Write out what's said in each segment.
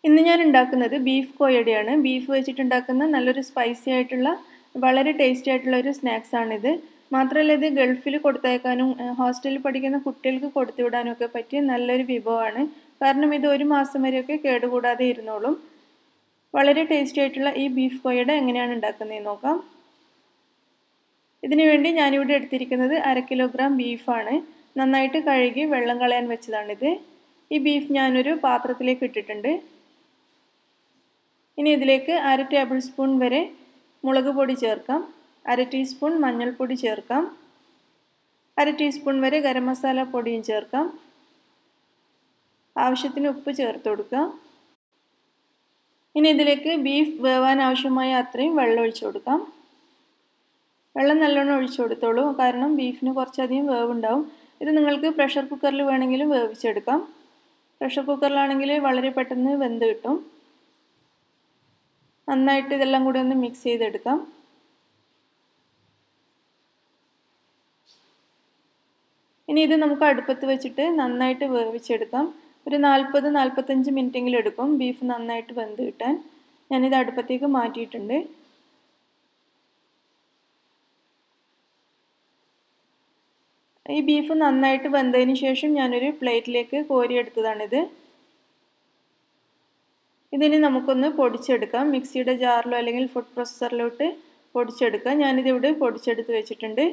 ഇന്ന് ഞാൻ ഉണ്ടാക്കുന്നത് ബീഫ് കോയടയാണ് ബീഫ് വെച്ചിട്ടുണ്ടാക്കുന്ന നല്ലൊരു സ്പൈസി ആയിട്ടുള്ള വളരെ ടേസ്റ്റി ആയിട്ടുള്ള ഒരു സ്നാക്സ് ആണിത് മാത്രമല്ല ഇത് ഗൾഫിൽ കൊടുത്തയക്കാനും ഹോസ്റ്റലിൽ പഠിക്കുന്ന കുട്ടികൾക്ക് കൊടുത്തുവിടാനും ഒക്കെ പറ്റിയ നല്ലൊരു വിഭവമാണ് കാരണം ഇത് ഒരു മാസം വരെയൊക്കെ കേടുകൂടാതെ ഇരുന്നോളും വളരെ ടേസ്റ്റി ആയിട്ടുള്ള ഈ ബീഫ് കോയട എങ്ങനെയാണ് ഉണ്ടാക്കുന്നതെന്ന് നോക്കാം ഇതിനു വേണ്ടി ഞാനിവിടെ എടുത്തിരിക്കുന്നത് അര കിലോഗ്രാം ബീഫാണ് നന്നായിട്ട് കഴുകി വെള്ളം കളയാൻ വെച്ചതാണിത് ഈ ബീഫ് ഞാനൊരു പാത്രത്തിലേക്ക് ഇട്ടിട്ടുണ്ട് ഇനി ഇതിലേക്ക് അര ടേബിൾ സ്പൂൺ വരെ മുളക് പൊടി ചേർക്കാം അര ടീസ്പൂൺ മഞ്ഞൾപ്പൊടി ചേർക്കാം അര ടീസ്പൂൺ വരെ ഗരം മസാല പൊടിയും ചേർക്കാം ആവശ്യത്തിന് ഉപ്പ് ചേർത്ത് കൊടുക്കാം ഇനി ഇതിലേക്ക് ബീഫ് വേവാൻ ആവശ്യമായ അത്രയും വെള്ളം ഒഴിച്ചു കൊടുക്കാം വെള്ളം നല്ലോണം ഒഴിച്ചു കൊടുത്തോളൂ കാരണം ബീഫിന് കുറച്ചധികം വേവുണ്ടാവും ഇത് നിങ്ങൾക്ക് പ്രഷർ കുക്കറിൽ വേണമെങ്കിലും വേവിച്ചെടുക്കാം പ്രഷർ കുക്കറിലാണെങ്കിൽ വളരെ പെട്ടെന്ന് വെന്ത് കിട്ടും നന്നായിട്ട് ഇതെല്ലാം കൂടി ഒന്ന് മിക്സ് ചെയ്തെടുക്കാം ഇനി ഇത് നമുക്ക് അടുപ്പത്ത് വെച്ചിട്ട് നന്നായിട്ട് വേവിച്ചെടുക്കാം ഒരു നാൽപ്പത് നാൽപ്പത്തഞ്ച് മിനിറ്റെങ്കിലും എടുക്കും ബീഫ് നന്നായിട്ട് വെന്ത് കിട്ടാൻ ഞാനിത് അടുപ്പത്തേക്ക് മാറ്റിയിട്ടുണ്ട് ഈ ബീഫ് നന്നായിട്ട് വെന്തതിന് ശേഷം ഞാനൊരു പ്ലേറ്റിലേക്ക് കോരിയെടുത്തതാണിത് ഇതിന് നമുക്കൊന്ന് പൊടിച്ചെടുക്കാം മിക്സിയുടെ ജാറിലോ അല്ലെങ്കിൽ ഫുഡ് പ്രൊസസ്സറിലോട്ട് പൊടിച്ചെടുക്കാം ഞാനിതിവിടെ പൊടിച്ചെടുത്ത് വെച്ചിട്ടുണ്ട്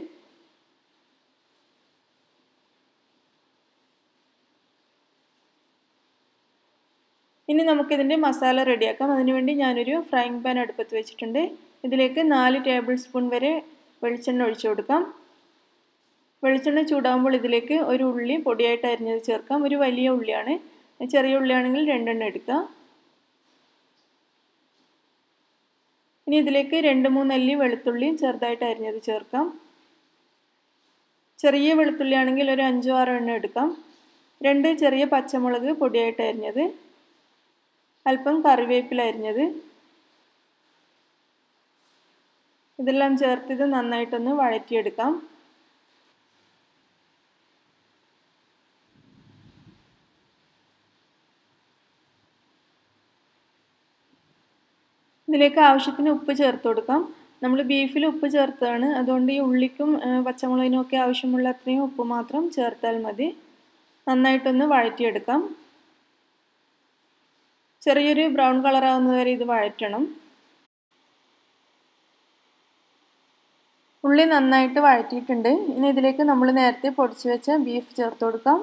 ഇനി നമുക്കിതിൻ്റെ മസാല റെഡിയാക്കാം അതിനുവേണ്ടി ഞാനൊരു ഫ്രൈങ് പാൻ അടുപ്പത്ത് വെച്ചിട്ടുണ്ട് ഇതിലേക്ക് നാല് ടേബിൾ സ്പൂൺ വരെ വെളിച്ചെണ്ണ ഒഴിച്ചു കൊടുക്കാം വെളിച്ചെണ്ണ ചൂടാകുമ്പോൾ ഇതിലേക്ക് ഒരു ഉള്ളി പൊടിയായിട്ട് അരിഞ്ഞത് ചേർക്കാം ഒരു വലിയ ഉള്ളിയാണ് ചെറിയ ഉള്ളിയാണെങ്കിൽ രണ്ടെണ്ണം എടുക്കാം ഇനി ഇതിലേക്ക് രണ്ട് മൂന്ന് അല്ലി വെളുത്തുള്ളിയും ചെറുതായിട്ട് അരിഞ്ഞത് ചേർക്കാം ചെറിയ വെളുത്തുള്ളി ആണെങ്കിൽ ഒരു അഞ്ചോ ആറോ എണ്ണം എടുക്കാം രണ്ട് ചെറിയ പച്ചമുളക് പൊടിയായിട്ട് അരിഞ്ഞത് അല്പം കറിവേപ്പില അരിഞ്ഞത് ഇതെല്ലാം ചേർത്ത് ഇത് നന്നായിട്ടൊന്ന് വഴറ്റിയെടുക്കാം ഇതിലേക്ക് ആവശ്യത്തിന് ഉപ്പ് ചേർത്ത് കൊടുക്കാം നമ്മൾ ബീഫിൽ ഉപ്പ് ചേർത്താണ് അതുകൊണ്ട് ഈ ഉള്ളിക്കും പച്ചമുളകിനും ഒക്കെ ആവശ്യമുള്ള അത്രയും ഉപ്പ് മാത്രം ചേർത്താൽ മതി നന്നായിട്ടൊന്ന് വഴറ്റിയെടുക്കാം ചെറിയൊരു ബ്രൗൺ കളർ ആവുന്നത് വരെ ഇത് വഴറ്റണം ഉള്ളി നന്നായിട്ട് വഴറ്റിയിട്ടുണ്ട് ഇനി ഇതിലേക്ക് നമ്മൾ നേരത്തെ പൊടിച്ചു വെച്ച ബീഫ് ചേർത്ത് കൊടുക്കാം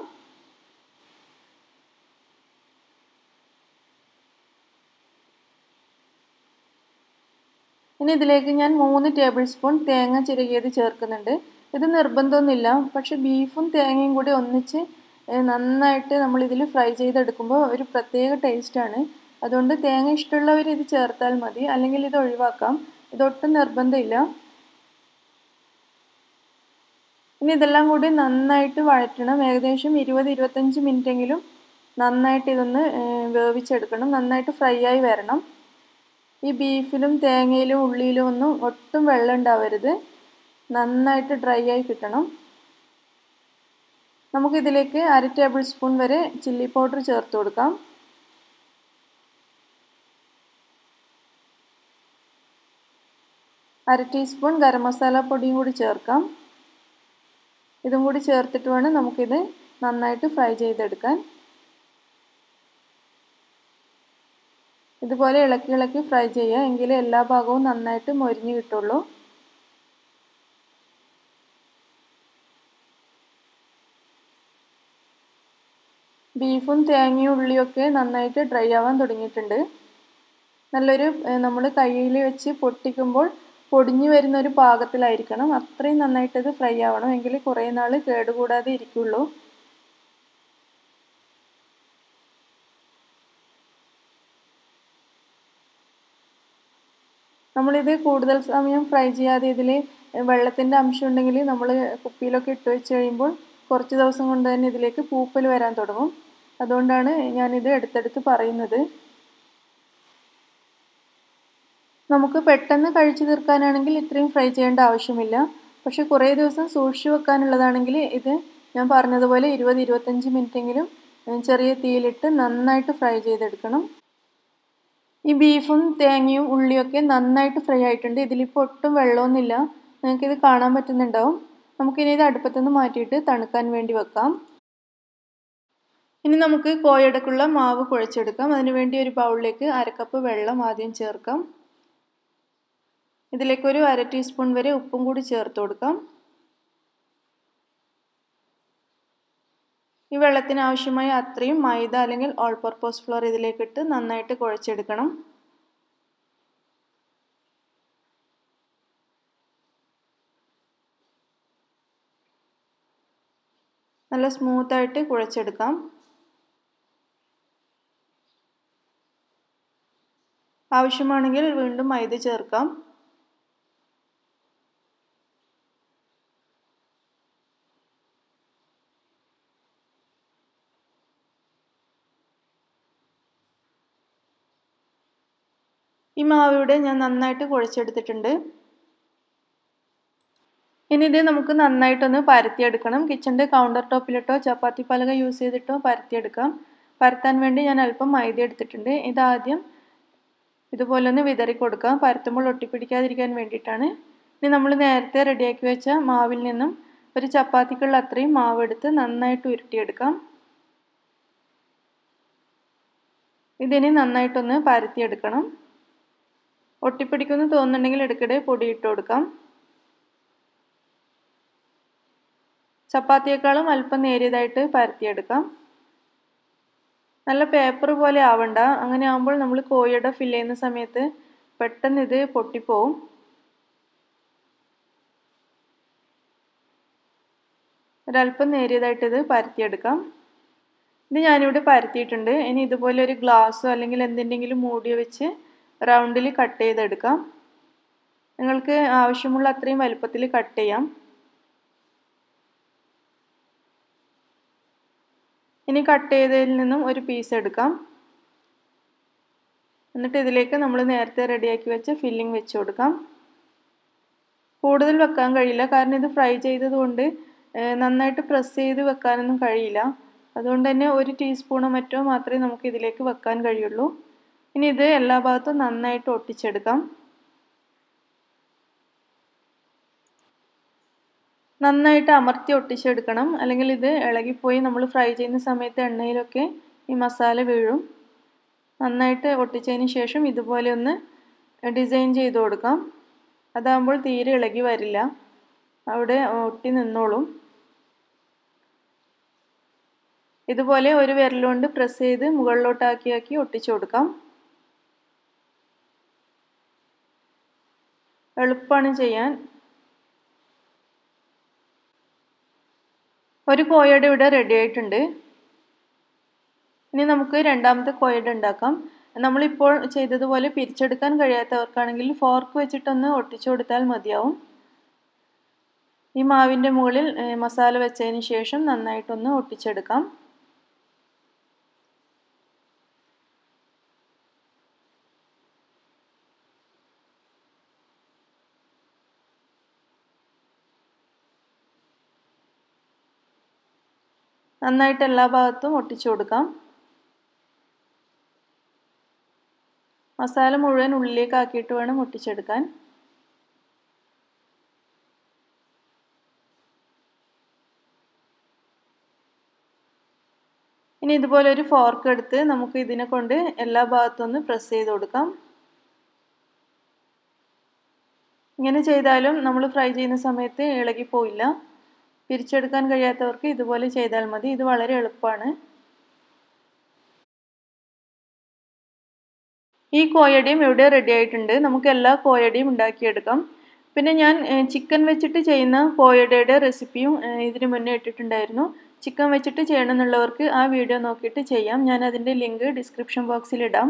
ഇനി ഇതിലേക്ക് ഞാൻ മൂന്ന് ടേബിൾ സ്പൂൺ തേങ്ങ ചിരകിയത് ചേർക്കുന്നുണ്ട് ഇത് നിർബന്ധമൊന്നുമില്ല പക്ഷെ ബീഫും തേങ്ങയും കൂടി ഒന്നിച്ച് നന്നായിട്ട് നമ്മൾ ഇതിൽ ഫ്രൈ ചെയ്തെടുക്കുമ്പോൾ ഒരു പ്രത്യേക ടേസ്റ്റാണ് അതുകൊണ്ട് തേങ്ങ ഇഷ്ടമുള്ളവർ ഇത് ചേർത്താൽ മതി അല്ലെങ്കിൽ ഇത് ഒഴിവാക്കാം ഇതൊട്ടും നിർബന്ധമില്ല ഇനി ഇതെല്ലാം കൂടി നന്നായിട്ട് വഴറ്റണം ഏകദേശം ഇരുപത് ഇരുപത്തഞ്ച് മിനിറ്റെങ്കിലും നന്നായിട്ട് ഇതൊന്ന് വേവിച്ചെടുക്കണം നന്നായിട്ട് ഫ്രൈ ആയി വരണം ഈ ബീഫിലും തേങ്ങയിലും ഉള്ളിയിലും ഒന്നും ഒട്ടും വെള്ളം ഉണ്ടാവരുത് നന്നായിട്ട് ഡ്രൈ ആയി കിട്ടണം നമുക്കിതിലേക്ക് അര ടേബിൾ സ്പൂൺ വരെ ചില്ലി പൗഡർ ചേർത്ത് കൊടുക്കാം അര ടീസ്പൂൺ ഗരം മസാല പൊടിയും കൂടി ചേർക്കാം ഇതും കൂടി ചേർത്തിട്ട് വേണം നമുക്കിത് നന്നായിട്ട് ഫ്രൈ ചെയ്തെടുക്കാൻ ഇതുപോലെ ഇളക്കി ഇളക്കി ഫ്രൈ ചെയ്യുക എങ്കിലേ എല്ലാ ഭാഗവും നന്നായിട്ട് മൊരിഞ്ഞ് കിട്ടുള്ളൂ ബീഫും തേങ്ങയും ഉള്ളിയൊക്കെ നന്നായിട്ട് ഡ്രൈ ആവാൻ തുടങ്ങിയിട്ടുണ്ട് നല്ലൊരു നമ്മൾ കയ്യിൽ വെച്ച് പൊട്ടിക്കുമ്പോൾ പൊടിഞ്ഞു വരുന്ന ഒരു പാകത്തിലായിരിക്കണം അത്രയും നന്നായിട്ട് ഇത് ഫ്രൈ ആവണം എങ്കിൽ കുറേ നാൾ കേടുകൂടാതെ ഇരിക്കുള്ളൂ നമ്മളിത് കൂടുതൽ സമയം ഫ്രൈ ചെയ്യാതെ ഇതിൽ വെള്ളത്തിൻ്റെ അംശം ഉണ്ടെങ്കിൽ നമ്മൾ കുപ്പിയിലൊക്കെ ഇട്ട് വെച്ച് കഴിയുമ്പോൾ കുറച്ച് ദിവസം കൊണ്ട് തന്നെ ഇതിലേക്ക് പൂപ്പൽ വരാൻ തുടങ്ങും അതുകൊണ്ടാണ് ഞാനിത് എടുത്തെടുത്ത് പറയുന്നത് നമുക്ക് പെട്ടെന്ന് കഴിച്ചു തീർക്കാനാണെങ്കിൽ ഇത്രയും ഫ്രൈ ചെയ്യേണ്ട ആവശ്യമില്ല പക്ഷെ കുറേ ദിവസം സൂക്ഷിച്ചു വെക്കാനുള്ളതാണെങ്കിൽ ഇത് ഞാൻ പറഞ്ഞതുപോലെ ഇരുപത് ഇരുപത്തഞ്ച് മിനിറ്റെങ്കിലും ചെറിയ തീയിലിട്ട് നന്നായിട്ട് ഫ്രൈ ചെയ്തെടുക്കണം ഈ ബീഫും തേങ്ങയും ഉള്ളിയൊക്കെ നന്നായിട്ട് ഫ്രൈ ആയിട്ടുണ്ട് ഇതിലിപ്പോൾ ഒട്ടും വെള്ളമൊന്നുമില്ല നിങ്ങൾക്കിത് കാണാൻ പറ്റുന്നുണ്ടാവും നമുക്കിനി ഇത് അടുപ്പത്തുനിന്ന് മാറ്റിയിട്ട് തണുക്കാൻ വേണ്ടി വെക്കാം ഇനി നമുക്ക് കോയടക്കുള്ള മാവ് കുഴച്ചെടുക്കാം അതിനുവേണ്ടി ഒരു ബൗളിലേക്ക് അരക്കപ്പ് വെള്ളം ആദ്യം ചേർക്കാം ഇതിലേക്ക് ഒരു അര ടീസ്പൂൺ വരെ ഉപ്പും കൂടി ചേർത്ത് കൊടുക്കാം ഈ വെള്ളത്തിന് ആവശ്യമായ അത്രയും മൈദ അല്ലെങ്കിൽ ഓൾ പർപ്പസ് ഫ്ലോർ ഇതിലേക്കിട്ട് നന്നായിട്ട് കുഴച്ചെടുക്കണം നല്ല സ്മൂത്തായിട്ട് കുഴച്ചെടുക്കാം ആവശ്യമാണെങ്കിൽ വീണ്ടും മൈദ ചേർക്കാം ഈ മാവിവിടെ ഞാൻ നന്നായിട്ട് കുഴച്ചെടുത്തിട്ടുണ്ട് ഇനി ഇത് നമുക്ക് നന്നായിട്ടൊന്ന് പരത്തിയെടുക്കണം കിച്ചൻ്റെ കൗണ്ടർ ടോപ്പിലിട്ടോ ചപ്പാത്തി പലക യൂസ് ചെയ്തിട്ടോ പരത്തിയെടുക്കാം പരത്താൻ വേണ്ടി ഞാൻ അല്പം മൈദ എടുത്തിട്ടുണ്ട് ഇതാദ്യം ഇതുപോലെ ഒന്ന് വിതറി കൊടുക്കാം പരത്തുമ്പോൾ ഒട്ടിപ്പിടിക്കാതിരിക്കാൻ വേണ്ടിയിട്ടാണ് ഇനി നമ്മൾ നേരത്തെ റെഡിയാക്കി വെച്ച മാവിൽ നിന്നും ഒരു ചപ്പാത്തിക്കുള്ള അത്രയും മാവ് എടുത്ത് നന്നായിട്ട് ഉരുട്ടിയെടുക്കാം ഇതിനി നന്നായിട്ടൊന്ന് പരത്തിയെടുക്കണം ഒട്ടിപ്പിടിക്കുമെന്ന് തോന്നുന്നുണ്ടെങ്കിൽ ഇടയ്ക്കിടെ പൊടി ഇട്ട് കൊടുക്കാം ചപ്പാത്തിയേക്കാളും അല്പം നേരിയതായിട്ട് പരത്തിയെടുക്കാം നല്ല പേപ്പർ പോലെ ആവണ്ട അങ്ങനെ ആകുമ്പോൾ നമ്മൾ കോഴിയുടെ ഫില്ല് ചെയ്യുന്ന സമയത്ത് പെട്ടെന്ന് ഇത് പൊട്ടിപ്പോവും ഒരല്പം നേരിയതായിട്ട് ഇത് പരത്തിയെടുക്കാം ഇത് ഞാനിവിടെ പരത്തിയിട്ടുണ്ട് ഇനി ഇതുപോലെ ഒരു ഗ്ലാസ്സോ അല്ലെങ്കിൽ എന്തിൻ്റെങ്കിലും മൂടിയോ വെച്ച് റൗണ്ടിൽ കട്ട് ചെയ്തെടുക്കാം നിങ്ങൾക്ക് ആവശ്യമുള്ള അത്രയും വലുപ്പത്തിൽ കട്ട് ചെയ്യാം ഇനി കട്ട് ചെയ്തതിൽ നിന്നും ഒരു പീസ് എടുക്കാം എന്നിട്ട് ഇതിലേക്ക് നമ്മൾ നേരത്തെ റെഡിയാക്കി വെച്ച ഫില്ലിംഗ് വെച്ച് കൊടുക്കാം കൂടുതൽ വെക്കാൻ കഴിയില്ല കാരണം ഇത് ഫ്രൈ ചെയ്തതുകൊണ്ട് നന്നായിട്ട് പ്രസ് ചെയ്ത് വെക്കാനൊന്നും കഴിയില്ല അതുകൊണ്ട് തന്നെ ഒരു ടീസ്പൂണോ മറ്റോ മാത്രമേ നമുക്ക് ഇതിലേക്ക് വെക്കാൻ കഴിയുള്ളൂ ഇനി ഇത് എല്ലാ ഭാഗത്തും നന്നായിട്ട് ഒട്ടിച്ചെടുക്കാം നന്നായിട്ട് അമർത്തി ഒട്ടിച്ചെടുക്കണം അല്ലെങ്കിൽ ഇത് ഇളകിപ്പോയി നമ്മൾ ഫ്രൈ ചെയ്യുന്ന സമയത്ത് എണ്ണയിലൊക്കെ ഈ മസാല വീഴും നന്നായിട്ട് ഒട്ടിച്ചതിന് ശേഷം ഇതുപോലെ ഒന്ന് ഡിസൈൻ ചെയ്ത് കൊടുക്കാം അതാകുമ്പോൾ തീരെ ഇളകി വരില്ല അവിടെ ഒട്ടി നിന്നോളും ഇതുപോലെ ഒരു വിരലുകൊണ്ട് പ്രസ് ചെയ്ത് മുകളിലോട്ടാക്കി ആക്കി ഒട്ടിച്ചു കൊടുക്കാം എളുപ്പമാണ് ചെയ്യാൻ ഒരു കോയയുടെ ഇവിടെ റെഡി ആയിട്ടുണ്ട് ഇനി നമുക്ക് രണ്ടാമത്തെ കോയയുടെ ഉണ്ടാക്കാം നമ്മളിപ്പോൾ ചെയ്തതുപോലെ പിരിച്ചെടുക്കാൻ കഴിയാത്തവർക്കാണെങ്കിൽ ഫോർക്ക് വെച്ചിട്ടൊന്ന് ഒട്ടിച്ചു കൊടുത്താൽ മതിയാവും ഈ മാവിൻ്റെ മുകളിൽ മസാല വെച്ചതിന് ശേഷം നന്നായിട്ടൊന്ന് ഒട്ടിച്ചെടുക്കാം നന്നായിട്ട് എല്ലാ ഭാഗത്തും ഒട്ടിച്ചു കൊടുക്കാം മസാല മുഴുവൻ ഉള്ളിലേക്ക് ആക്കിയിട്ട് വേണം ഒട്ടിച്ചെടുക്കാൻ ഇനി ഇതുപോലെ ഒരു ഫോർക്ക് എടുത്ത് നമുക്ക് ഇതിനെ കൊണ്ട് എല്ലാ ഭാഗത്തും ഒന്ന് പ്രസ് ചെയ്ത് കൊടുക്കാം ഇങ്ങനെ ചെയ്താലും നമ്മൾ ഫ്രൈ ചെയ്യുന്ന സമയത്ത് ഇളകിപ്പോയില്ല പിരിച്ചെടുക്കാൻ കഴിയാത്തവർക്ക് ഇതുപോലെ ചെയ്താൽ മതി ഇത് വളരെ എളുപ്പമാണ് ഈ കോയടിയും ഇവിടെ റെഡി ആയിട്ടുണ്ട് നമുക്ക് എല്ലാ കോയടിയും ഉണ്ടാക്കിയെടുക്കാം പിന്നെ ഞാൻ ചിക്കൻ വെച്ചിട്ട് ചെയ്യുന്ന കോയടയുടെ റെസിപ്പിയും ഇതിന് മുന്നേ ഇട്ടിട്ടുണ്ടായിരുന്നു ചിക്കൻ വെച്ചിട്ട് ചെയ്യണമെന്നുള്ളവർക്ക് ആ വീഡിയോ നോക്കിയിട്ട് ചെയ്യാം ഞാൻ അതിൻ്റെ ലിങ്ക് ഡിസ്ക്രിപ്ഷൻ ബോക്സിൽ ഇടാം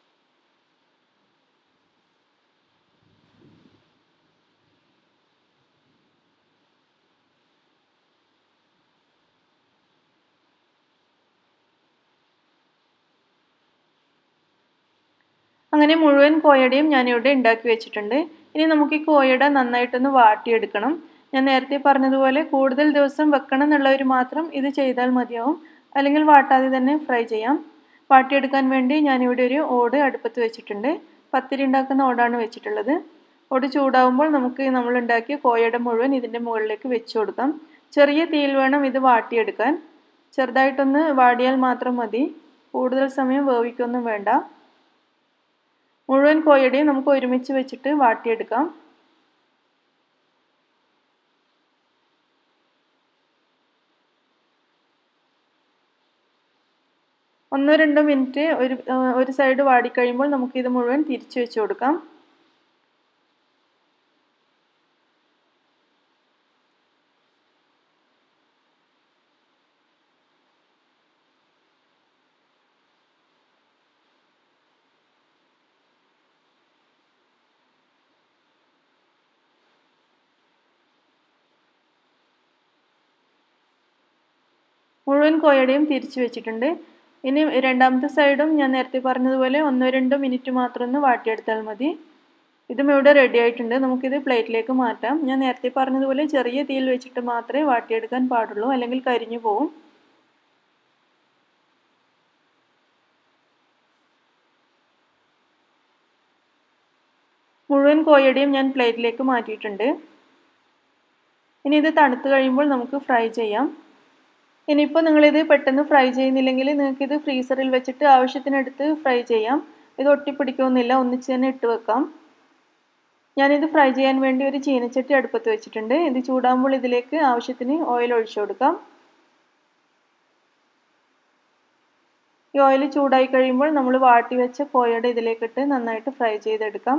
അങ്ങനെ മുഴുവൻ കോയടയും ഞാനിവിടെ ഉണ്ടാക്കി വെച്ചിട്ടുണ്ട് ഇനി നമുക്ക് ഈ കോയട നന്നായിട്ടൊന്ന് വാട്ടിയെടുക്കണം ഞാൻ നേരത്തെ പറഞ്ഞതുപോലെ കൂടുതൽ ദിവസം വെക്കണം എന്നുള്ളവർ മാത്രം ഇത് ചെയ്താൽ മതിയാവും അല്ലെങ്കിൽ വാട്ടാതെ തന്നെ ഫ്രൈ ചെയ്യാം വാട്ടിയെടുക്കാൻ വേണ്ടി ഞാനിവിടെ ഒരു ഓട് അടുപ്പത്ത് വെച്ചിട്ടുണ്ട് പത്തിരി ഉണ്ടാക്കുന്ന ഓടാണ് വെച്ചിട്ടുള്ളത് ഓട് ചൂടാവുമ്പോൾ നമുക്ക് നമ്മൾ ഉണ്ടാക്കിയ കോയയുടെ മുഴുവൻ ഇതിൻ്റെ മുകളിലേക്ക് വെച്ച് കൊടുക്കാം ചെറിയ തീയിൽ വേണം ഇത് വാട്ടിയെടുക്കാൻ ചെറുതായിട്ടൊന്ന് വാടിയാൽ മാത്രം മതി കൂടുതൽ സമയം വേവിക്കൊന്നും വേണ്ട മുഴുവൻ കോയയുടെയും നമുക്ക് ഒരുമിച്ച് വെച്ചിട്ട് വാട്ടിയെടുക്കാം ഒന്നോ രണ്ടോ മിനിറ്റ് ഒരു ഒരു സൈഡ് വാടിക്കഴിയുമ്പോൾ നമുക്കിത് മുഴുവൻ തിരിച്ചു വെച്ച് കൊടുക്കാം മുഴുവൻ കോയയുടെയും തിരിച്ചു വെച്ചിട്ടുണ്ട് ഇനി രണ്ടാമത്തെ സൈഡും ഞാൻ നേരത്തെ പറഞ്ഞതുപോലെ ഒന്നോ രണ്ടോ മിനിറ്റ് മാത്രം ഒന്ന് വാട്ടിയെടുത്താൽ മതി ഇതും ഇവിടെ റെഡി ആയിട്ടുണ്ട് നമുക്കിത് പ്ലേറ്റിലേക്ക് മാറ്റാം ഞാൻ നേരത്തെ പറഞ്ഞതുപോലെ ചെറിയ തീയിൽ വെച്ചിട്ട് മാത്രമേ വാട്ടിയെടുക്കാൻ പാടുള്ളൂ അല്ലെങ്കിൽ കരിഞ്ഞു പോവും മുഴുവൻ കോയയുടെയും ഞാൻ പ്ലേറ്റിലേക്ക് മാറ്റിയിട്ടുണ്ട് ഇനി ഇത് തണുത്ത് കഴിയുമ്പോൾ നമുക്ക് ഫ്രൈ ചെയ്യാം ഇനിയിപ്പോൾ നിങ്ങളിത് പെട്ടെന്ന് ഫ്രൈ ചെയ്യുന്നില്ലെങ്കിൽ നിങ്ങൾക്കിത് ഫ്രീസറിൽ വെച്ചിട്ട് ആവശ്യത്തിനടുത്ത് ഫ്രൈ ചെയ്യാം ഇത് ഒട്ടിപ്പിടിക്കുമെന്നില്ല ഒന്നിച്ച് തന്നെ ഇട്ട് വെക്കാം ഞാനിത് ഫ്രൈ ചെയ്യാൻ വേണ്ടി ഒരു ചീനച്ചട്ടി അടുപ്പത്ത് വെച്ചിട്ടുണ്ട് ഇത് ചൂടാകുമ്പോൾ ഇതിലേക്ക് ആവശ്യത്തിന് ഓയിൽ ഒഴിച്ചു കൊടുക്കാം ഈ ഓയിൽ ചൂടായി കഴിയുമ്പോൾ നമ്മൾ വാട്ടി വെച്ച കോയയുടെ ഇതിലേക്കിട്ട് നന്നായിട്ട് ഫ്രൈ ചെയ്തെടുക്കാം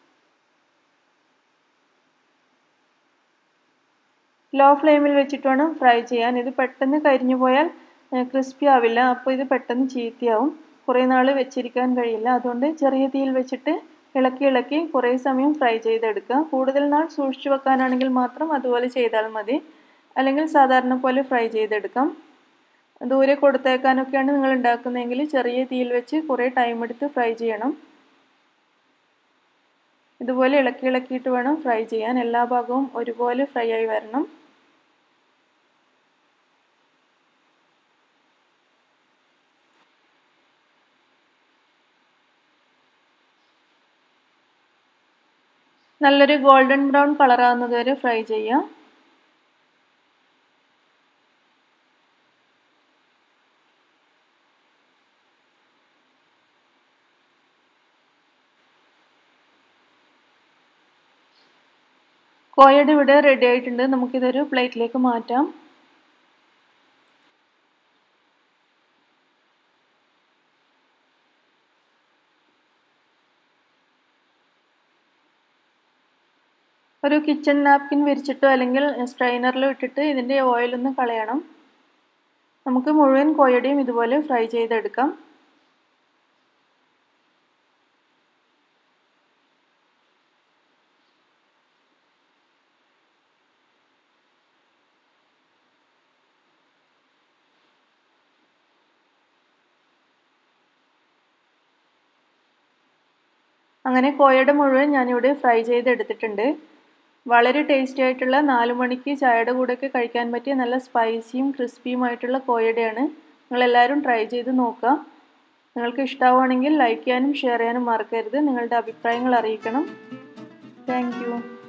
ലോ ഫ്ലെയിമിൽ വെച്ചിട്ട് വേണം ഫ്രൈ ചെയ്യാൻ ഇത് പെട്ടെന്ന് കരിഞ്ഞു പോയാൽ ക്രിസ്പി ആവില്ല അപ്പോൾ ഇത് പെട്ടെന്ന് ചീത്തയാവും കുറേ നാൾ വെച്ചിരിക്കാൻ കഴിയില്ല അതുകൊണ്ട് ചെറിയ തീയിൽ വെച്ചിട്ട് ഇളക്കി ഇളക്കി കുറേ സമയം ഫ്രൈ ചെയ്തെടുക്കുക കൂടുതൽ നാൾ സൂക്ഷിച്ചു വെക്കാനാണെങ്കിൽ മാത്രം അതുപോലെ ചെയ്താൽ മതി അല്ലെങ്കിൽ സാധാരണ പോലെ ഫ്രൈ ചെയ്തെടുക്കാം ദൂരെ കൊടുത്തേക്കാനൊക്കെയാണ് നിങ്ങൾ ഉണ്ടാക്കുന്നതെങ്കിൽ ചെറിയ തീയിൽ വെച്ച് കുറേ ടൈം എടുത്ത് ഫ്രൈ ചെയ്യണം ഇതുപോലെ ഇളക്കി ഇളക്കിയിട്ട് വേണം ഫ്രൈ ചെയ്യാൻ എല്ലാ ഭാഗവും ഒരുപോലെ ഫ്രൈ ആയി വരണം നല്ലൊരു ഗോൾഡൻ ബ്രൗൺ കളർ ആവുന്നത് വരെ ഫ്രൈ ചെയ്യാം കോയയുടെ ഇവിടെ റെഡി ആയിട്ടുണ്ട് നമുക്കിതൊരു പ്ലേറ്റിലേക്ക് മാറ്റാം ഒരു കിച്ചൺ നാപ്കിൻ വിരിച്ചിട്ടോ അല്ലെങ്കിൽ സ്ട്രൈനറിലോ ഇട്ടിട്ട് ഇതിൻ്റെ ഓയിലൊന്ന് കളയണം നമുക്ക് മുഴുവൻ കോയയുടെയും ഇതുപോലെ ഫ്രൈ ചെയ്തെടുക്കാം അങ്ങനെ കോയയുടെ മുഴുവൻ ഞാനിവിടെ ഫ്രൈ ചെയ്തെടുത്തിട്ടുണ്ട് വളരെ ടേസ്റ്റി ആയിട്ടുള്ള നാല് മണിക്ക് ചായയുടെ കൂടെയൊക്കെ കഴിക്കാൻ പറ്റിയ നല്ല സ്പൈസിയും ക്രിസ്പിയുമായിട്ടുള്ള കോയയുടെയാണ് നിങ്ങളെല്ലാവരും ട്രൈ ചെയ്ത് നോക്കുക നിങ്ങൾക്ക് ഇഷ്ടമാവുകയാണെങ്കിൽ ലൈക്ക് ചെയ്യാനും ഷെയർ ചെയ്യാനും മറക്കരുത് നിങ്ങളുടെ അഭിപ്രായങ്ങൾ അറിയിക്കണം താങ്ക്